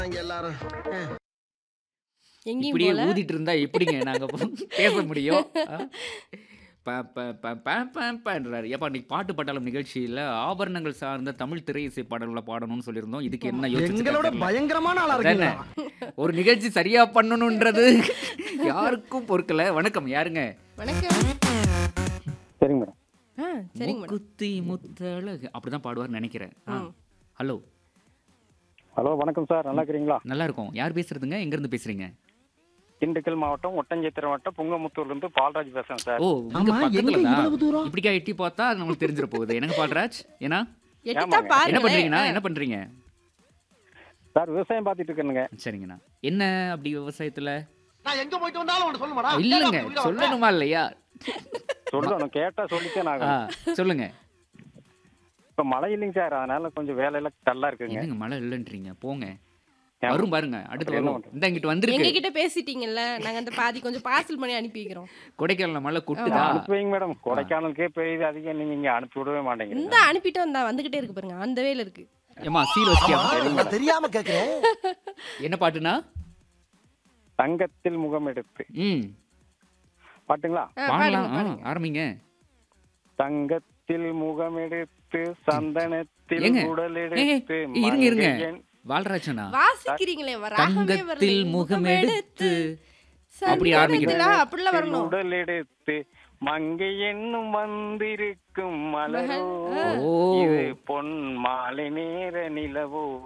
எல்லாரும் எங்கேயும் இப்படியே போல ஊதிட்டு இருந்தா எப்படிங்க நாங்க போ- பேச முடியும் ஆ? ப, ப, ப, ப, ப, பன்றாரு. ஏப்பா இன்னைக்கு பாட்டு பட்டாளம் நிகழ்ச்சியில ஆபரணங்கள் சார்ந்த தமிழ் திரை இசை பாடல்களை பாடணும்னு சொல்லியிருந்தோம் இதுக்கு என்ன எங்களோட யோசிச்சு பயங்கரமான ஆளா அதானே. இருக்கீங்க ஒரு நிகழ்ச்சி சரியா பண்ணணும்ன்றது யாருக்கும் பொறுக்கல வணக்கம் யாருங்க வணக்கம் சரிங்க மேடம் ஆ சரிங்க மேடம் குத்தி முத்தழகு அப்படிதான் பாடுவார்னு நினைக்கிறேன் ஆ. ம். ஹலோ ஹலோ வணக்கம் சார் நல்லா இருக்கிறீங்களா நல்லா இருக்கும் யார் பேசுறதுங்க எங்க இருந்து பேசுறீங்க திண்டுக்கல் மாவட்டம் ஒட்டஞ்சத்திரம் வட்டம் புங்கமுத்தூர்ல இருந்து பால்ராஜ் பேசுறேன் சார் ஓ இங்க ஆமா, பக்கத்துல எங்க தான் இவ்வளவு தூரம்? இப்படிக்கா எட்டி பார்த்தா நம்மளுக்கு தெரிஞ்சிட போகுது எனக்கு பால்ராஜ் ஏன்னா எட்டுத்தா ஆமாங்க. பாருங்க என்ன பண்றீங்கண்ணா என்ன பண்றீங்க சார் விவசாயம் பார்த்துட்டு இருக்கேனுங்க சரிங்கண்ணா என்ன அப்படி விவசாயத்துல நான் எங்க போயிட்டு வந்தாலும் உனக்கு சொல்லுமாடா இல்லைங்க சொல்லணுமா இல்லையா சொல்லணும் கேட்டா சொல்லித்தே நான் ஆ, சொல்லுங்க இப்ப மழை இல்லைங்க சார் அதனால கொஞ்சம் வேலையெல்லாம் டல்லா இருக்குங்க என்னங்க மழை இல்லைன்றீங்க போங்க ஏன்? வரும் பாருங்க அடுத்து அப்புறம் என்ன வரும் பண்றது? இந்த இங்கிட்டு எங்க வந்திருக்கு கிட்ட பேசிட்டீங்கல்ல நாங்க அந்த பாதி கொஞ்சம் பார்சல் பண்ணி அனுப்பி வைக்கிறோம் கொடைக்கானல மழை கொட்டுதா அனுப்பி வைங்க மேடம் கொடைக்கானலுக்கே பெய்யுது அதிகம் நீங்க இங்க அனுப்பி விடவே மாட்டேங்கிறீங்க இந்த அனுப்பிட்டு வந்தா வந்துகிட்டே இருக்கு பாருங்க அந்த வேல இருக்கு ஏமா சீல் வச்சியா நான் தெரியாம கேக்குறேன் என்ன பாட்டுனா தங்கத்தில் முகம் எடுத்து ம் பாட்டுங்களா ஆ, பாடலாம் பாடுங்க, ஆ, பாடுங்க. ஆரம்பிங்க தங்கத்தில் முகம் எடுத்து சந்தனத்தில் ஏங்க, உடல் ஏங்க, எடுத்து இருங்க இருங்க மங்கையன் வால்ராஜனா வாசிக்கிறீங்களே ராகமே தங்கத்தில் வரல முகம் எடுத்து அப்படி சந்தனத்துல ஆரம்பிக்கணும். அப்படிலாம் வரணும் உடல் எடுத்து மங்கை என்னும் வந்திருக்கும் மலரோ ஓ இது பொன் மாலை நேர நிலவோ